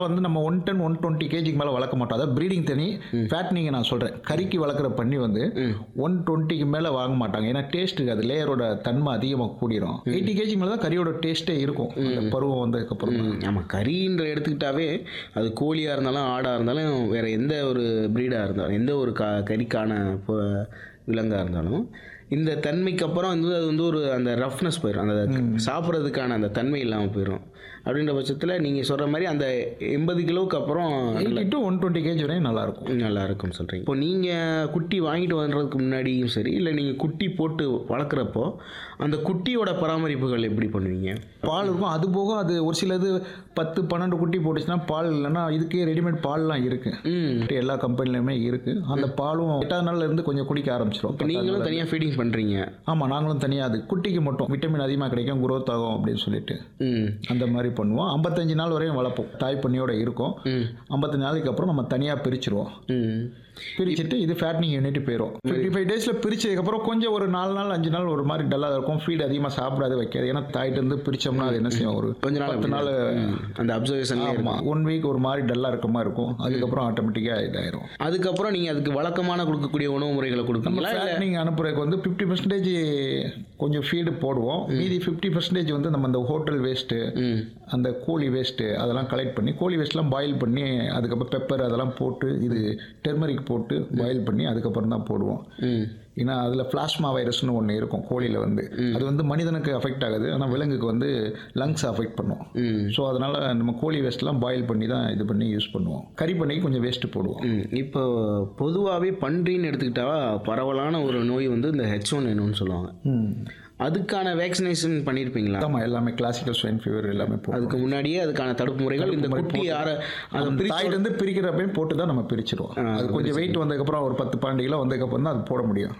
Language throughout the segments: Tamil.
வந்து நம்ம ஒன் டென் ஒன் டுவெண்ட்டி கேஜிக்கு மேலே வளர்க்க மாட்டோம் அதாவது ப்ரீடிங் தனி ஃபேட்னிங்கை நான் சொல்கிறேன் கறிக்கு வளர்க்குற பண்ணி வந்து ஒன் டுவெண்ட்டிக்கு மேலே வாங்க மாட்டாங்க ஏன்னா டேஸ்ட் இருக்காது லேயரோட தன்மை அதிகமாக கூடிரும் எயிட்டி கேஜி மேலே தான் கறியோட டேஸ்ட்டே இருக்கும் அந்த பருவம் வந்ததுக்கப்புறம் ம், ஆமா கறின்ற எடுத்துக்கிட்டாவே அது கோழியாக இருந்தாலும் ஆடாக இருந்தாலும் வேற எந்த ஒரு ப்ரீடாக இருந்தாலும் எந்த ஒரு கா கறிக்கான பொ- விலங்கா இருந்தாலும் இந்த தன்மைக்கு அப்புறம் வந்து அது வந்து ஒரு அந்த ரஃப்னஸ் போயிடும் அந்த சாப்பிட்றதுக்கான அந்த தன்மை இல்லாமல் போயிடும் அப்படின்ற பட்சத்தில் நீங்கள் சொல்கிற மாதிரி அந்த எண்பது கிலோவுக்கு அப்புறம் eighty to one twenty KG வரையும் நல்லாயிருக்கும் நல்லா இருக்கும்னு சொல்கிறீங்க இப்போ நீங்கள் குட்டி வாங்கிட்டு வர்றதுக்கு முன்னாடியும் சரி இல்லை நீங்கள் குட்டி போட்டு வளர்க்குறப்போ அந்த குட்டியோட பராமரிப்புகள் எப்படி பண்ணுவீங்க பால் இருக்கும் அது போக அது ஒரு சிலது பத்து பன்னெண்டு குட்டி போட்டுச்சுன்னா பால் இல்லைன்னா இதுக்கே ரெடிமேட் பால்லாம் இருக்கு ம் எல்லா கம்பெனிலையுமே இருக்கு அந்த பாலும் எட்டாவது நாள்ல இருந்து கொஞ்சம் குடிக்க ஆரம்பிச்சிடும் இப்போ நீங்களும் தனியாக ஃபீடிங் பண்ணுறீங்க ஆமாம் நாங்களும் தனியாக அது குட்டிக்கு மட்டும் விட்டமின் அதிகமாக கிடைக்கும் growth ஆகும் அப்படின்னு சொல்லிட்டு ம் அந்த மாதிரி பண்ணுவோம் ஐம்பத்தஞ்சு நாள் வரையும் வளர்ப்போம் தாய் பண்ணியோட இருக்கும் ம் ஐம்பத்தஞ்சு நாளைக்கு அப்புறம் நம்ம தனியாக பிரிச்சிருவோம் ம் பிரிச்சுட்டு இது ஃபேட்னிங் யூனிட் போயிடும் ஃபிஃப்டி ஃபைவ் டேஸில் பிரிச்சதுக்கப்புறம் கொஞ்சம் ஒரு நாலு நாள் அஞ்சு நாள் ஒரு மாதிரி டல்லாக இருக்கும் ஃபீட் அதிகமாக சாப்பிடாது வைக்காது ஏன்னா தாயிட்டு இருந்து பிரிச்சோம்னா அது என்ன செய்யும் ஒரு கொஞ்ச நாள் பத்து நாள் ம், அந்த அப்சர்வேஷன்லேயே இருக்கும் ஆமாம் ஒன் வீக் ஒரு மாதிரி டல்லாக இருக்க மாதிரி இருக்கும் அதுக்கப்புறம் ஆட்டோமேட்டிக்காக இதாயிரும் அதுக்கப்புறம் நீங்கள் அதுக்கு வழக்கமான கொடுக்கக்கூடிய உணவு முறைகளை கொடுப்பீங்களா இல்லை ஃபேட்னிங் அனுப்புறதுக்கு வந்து ஃபிஃப்டி பர்சன்டேஜ் கொஞ்சம் ஃபீடு போடுவோம் மீதி ஃபிஃப்டி பர்சன்டேஜ் வந்து நம்ம அந்த ஹோட்டல் வேஸ்ட்டு ம் அந்த கோழி வேஸ்ட்டு அதெல்லாம் கலெக்ட் பண்ணி கோழி வேஸ்ட்லாம் பாயில் பண்ணி அதுக்கப்புறம் பெப்பர் அதெல்லாம் போட்டு இது டெர்மரிக் போட்டு பாயில் பண்ணி அதுக்கப்புறம் தான் போடுவோம் ம் ஏன்னா அதில் பிளாஸ்மா வைரஸ்னு ஒன்று இருக்கும் கோழியில் வந்து அது வந்து மனிதனுக்கு அஃபெக்ட் ஆகுது ஆனால் விலங்குக்கு வந்து லங்ஸ் அஃபெக்ட் பண்ணும் ம் ஸோ அதனால் நம்ம கோழி வேஸ்ட்லாம் பாயில் பண்ணி தான் இது பண்ணி யூஸ் பண்ணுவோம் கறி பண்ணிக்கு கொஞ்சம் வேஸ்ட்டு போடுவோம் ம் இப்போ பொதுவாகவே பன்றின்னு எடுத்துக்கிட்டா பரவலான ஒரு நோய் வந்து இந்த ஹெச் ஒன் என்னன்னு சொல்லுவாங்க ம் அதுக்கான வேக்சினேஷன் பண்ணியிருப்பீங்களா ஆமாம் எல்லாமே கிளாசிக்கல் ஸ்வைன் ஃபீவர் எல்லாமே போடுவோம் அதுக்கு முன்னாடியே அதுக்கான தடுப்பு முறைகள் இந்த குட்டி யார அதை அந்த பிரிச்சு தாயிலேருந்து பிரிக்கிறப்பையும் போட்டு தான் நம்ம பிரிச்சிருவோம் அது கொஞ்சம் வெயிட் வந்ததுக்கப்புறம் ஒரு பத்து பன்னெண்டு கிலோ வந்ததுக்கப்புறம் தான் அது போட முடியும்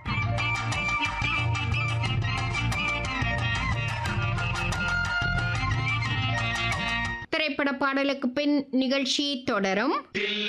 திரைப்பட பாடலுக்கு பின் நிகழ்ச்சி தொடரும்